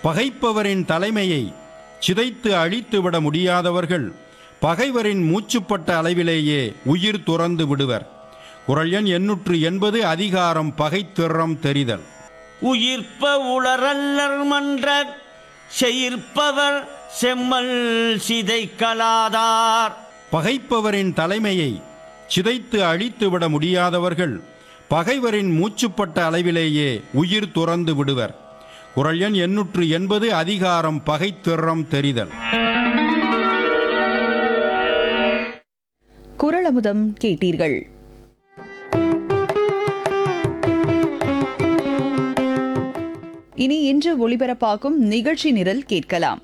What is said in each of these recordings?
பகைப்பவரின் தலைமையை சிதைத்து அழித்துவிட முடியாதவர்கள் பகைவரின் மூச்சுப்பட்ட அளவிலேயே உயிர் துறந்து விடுவர் குரல் எண் எண்ணூற்று எண்பது அதிகாரம் பகைத்திறம் தெரிதல் உயிர்ப்ப உளரல்லர் மன்ற செயிர்ப்பவர் செம்மல் சிதை கலாதார் பகைப்பவரின் தலைமையை சிதைத்து அழித்துவிட முடியாதவர்கள் பகைவரின் மூச்சுப்பட்ட அளவிலேயே உயிர் துறந்து விடுவர் குரல் எண் எண்ணூற்று எண்பது அதிகாரம் பகைத்திறம் தெரிதல் குரலமுதம் கேட்டீர்கள் இனி இன்று ஒளிபரப்பாகும் நிகழ்ச்சி நிரல் கேட்கலாம்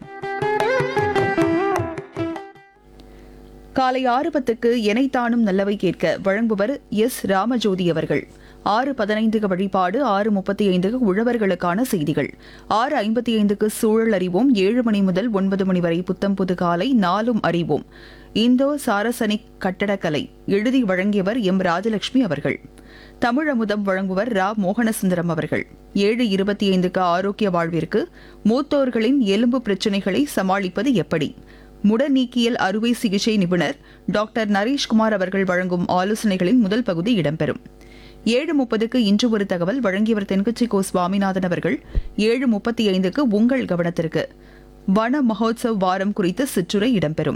காலை ஆறு பத்துக்கு எனைத்தானும் நல்லவை கேட்க வழங்குபவர் எஸ் ராமஜோதி அவர்கள் ஆறு பதினைந்துக்கு வழிபாடு ஆறு முப்பத்தி ஐந்துக்கு உழவர்களுக்கான செய்திகள் ஆறு ஐம்பத்தி ஐந்துக்கு சூழல் அறிவோம் ஏழு மணி முதல் ஒன்பது மணி வரை புத்தம் புது காலை நாளும் அறிவோம் இந்தோ சாரசனிக் கட்டடக்கலை எழுதி வழங்கியவர் எம் ராஜலட்சுமி அவர்கள் தமிழ் அமுதம் வழங்குவர் ரா மோகனசுந்தரம் அவர்கள் ஏழு இருபத்தி ஐந்துக்கு ஆரோக்கிய வாழ்விற்கு மூத்தோர்களின் எலும்பு பிரச்சினைகளை சமாளிப்பது எப்படி முடநீக்கியல் அறுவை சிகிச்சை நிபுணர் டாக்டர் நரேஷ்குமார் அவர்கள் வழங்கும் ஆலோசனைகளின் முதல் பகுதி இடம்பெறும் ஏழு முப்பதுக்கு இன்று ஒரு தகவல் வழங்கியவர் தென்கட்சி கோ சுவாமிநாதன் அவர்கள் ஏழு முப்பத்தி ஐந்துக்கு உங்கள் கவனத்திற்கு வன மகோத்சவ் வாரம் குறித்த சிற்றுரை இடம்பெறும்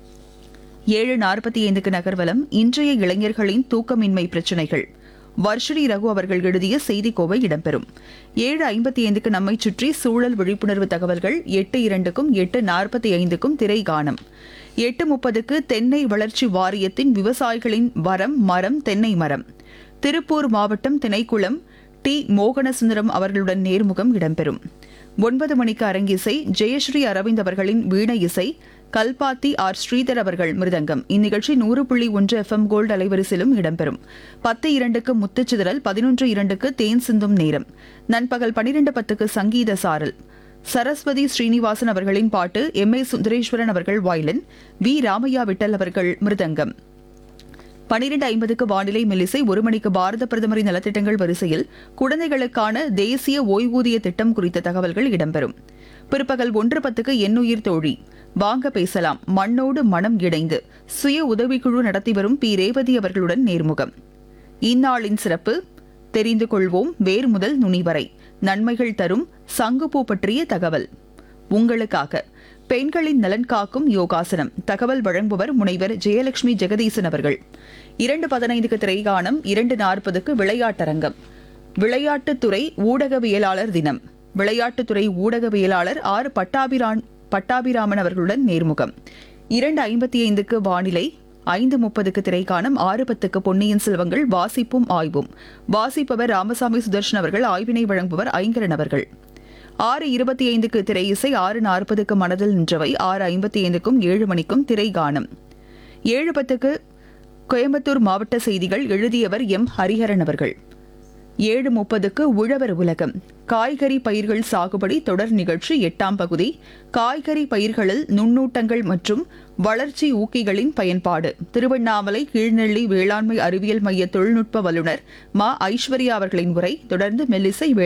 ஏழு நாற்பத்தி ஐந்துக்கு நகர்வலம் இன்றைய இளைஞர்களின் தூக்கமின்மை பிரச்சினைகள் வர்ஷினி ரகு அவர்கள் எழுதிய செய்திக்கோவை இடம்பெறும் ஏழு ஐம்பத்தி ஐந்துக்கு நம்மை சுற்றி சூழல் விழிப்புணர்வு தகவல்கள் எட்டு இரண்டுக்கும் எட்டு நாற்பத்தி ஐந்துக்கும் திரை காணும் எட்டு முப்பதுக்கு தென்னை வளர்ச்சி வாரியத்தின் விவசாயிகளின் வரம் மரம் தென்னை மரம் திருப்பூர் மாவட்டம் திணைக்குளம் டி மோகனசுந்தரம் அவர்களுடன் நேர்முகம் இடம்பெறும் ஒன்பது மணிக்கு அரங்கிசை ஜெயஸ்ரீ அரவிந்த் அவர்களின் வீணை இசை கல்பாத்தி ஆர் ஸ்ரீதர் அவர்கள் மிருதங்கம் இந்நிகழ்ச்சி நூறு புள்ளி ஒன்று எஃப்எம் கோல்டு அலைவரிசையிலும் இடம்பெறும் பத்து இரண்டுக்கு முத்துச்சிதறல் பதினொன்று இரண்டுக்கு தேன் சிந்தும் நேரம் நண்பகல் பனிரெண்டு பத்துக்கு சங்கீத சாரல் சரஸ்வதி ஸ்ரீனிவாசன் அவர்களின் பாட்டு எம் ஏ சுந்தரேஸ்வரன் அவர்கள் வாயிலன் வி ராமையா விட்டல் அவர்கள் மிருதங்கம் பனிரெண்டு ஐம்பதுக்கு வானிலை மெல்லிசை ஒரு மணிக்கு பாரத பிரதமரின் நலத்திட்டங்கள் வரிசையில் குழந்தைகளுக்கான தேசிய ஓய்வூதிய திட்டம் குறித்த தகவல்கள் இடம்பெறும் பிற்பகல் ஒன்று பத்துக்கு எண்ணுயிர் தோழி வாங்க பேசலாம் மண்ணோடு மனம் இணைந்து சுய உதவிக்குழு நடத்தி வரும் பி ரேவதி அவர்களுடன் நேர்முகம் இந்நாளின் சிறப்பு தெரிந்து கொள்வோம் வேர் முதல் நுனி வரை நன்மைகள் தரும் சங்குப்பூ பற்றிய தகவல் உங்களுக்காக பெண்களின் நலன் காக்கும் யோகாசனம் தகவல் வழங்குபவர் முனைவர் ஜெயலட்சுமி ஜெகதீசன் அவர்கள் இரண்டு பதினைந்துக்கு திரைகாணம் இரண்டு நாற்பதுக்கு விளையாட்டரங்கம் விளையாட்டுத்துறை ஊடகவியலாளர் தினம் விளையாட்டுத்துறை ஊடகவியலாளர் ஆர் பட்டாபிரான் பட்டாபிராமன் அவர்களுடன் நேர்முகம் இரண்டு ஐம்பத்தி ஐந்துக்கு வானிலை ஐந்து முப்பதுக்கு திரைக்காணம் ஆறு பத்துக்கு பொன்னியின் செல்வங்கள் வாசிப்பும் ஆய்வும் வாசிப்பவர் ராமசாமி சுதர்ஷன் அவர்கள் ஆய்வினை வழங்குபவர் ஐங்கரன் அவர்கள் ஆறு இருபத்தி ஐந்துக்கு திரை இசை ஆறு நாற்பதுக்கு மனதில் நின்றவை ஆறு ஐம்பத்தி ஐந்துக்கும் ஏழு மணிக்கும் திரை காணும் ஏழு பத்துக்கு கோயம்புத்தூர் மாவட்ட செய்திகள் எழுதியவர் எம் ஹரிஹரன் அவர்கள் ஏழு முப்பதுக்கு உழவர் உலகம் காய்கறி பயிர்கள் சாகுபடி தொடர் நிகழ்ச்சி எட்டாம் பகுதி காய்கறி பயிர்களில் நுண்ணூட்டங்கள் மற்றும் வளர்ச்சி ஊக்கிகளின் பயன்பாடு திருவண்ணாமலை கீழ்நெல்லி வேளாண்மை அறிவியல் மைய தொழில்நுட்ப வல்லுநர் மா ஐஸ்வர்யா அவர்களின் உரை தொடர்ந்து மெல்லிசை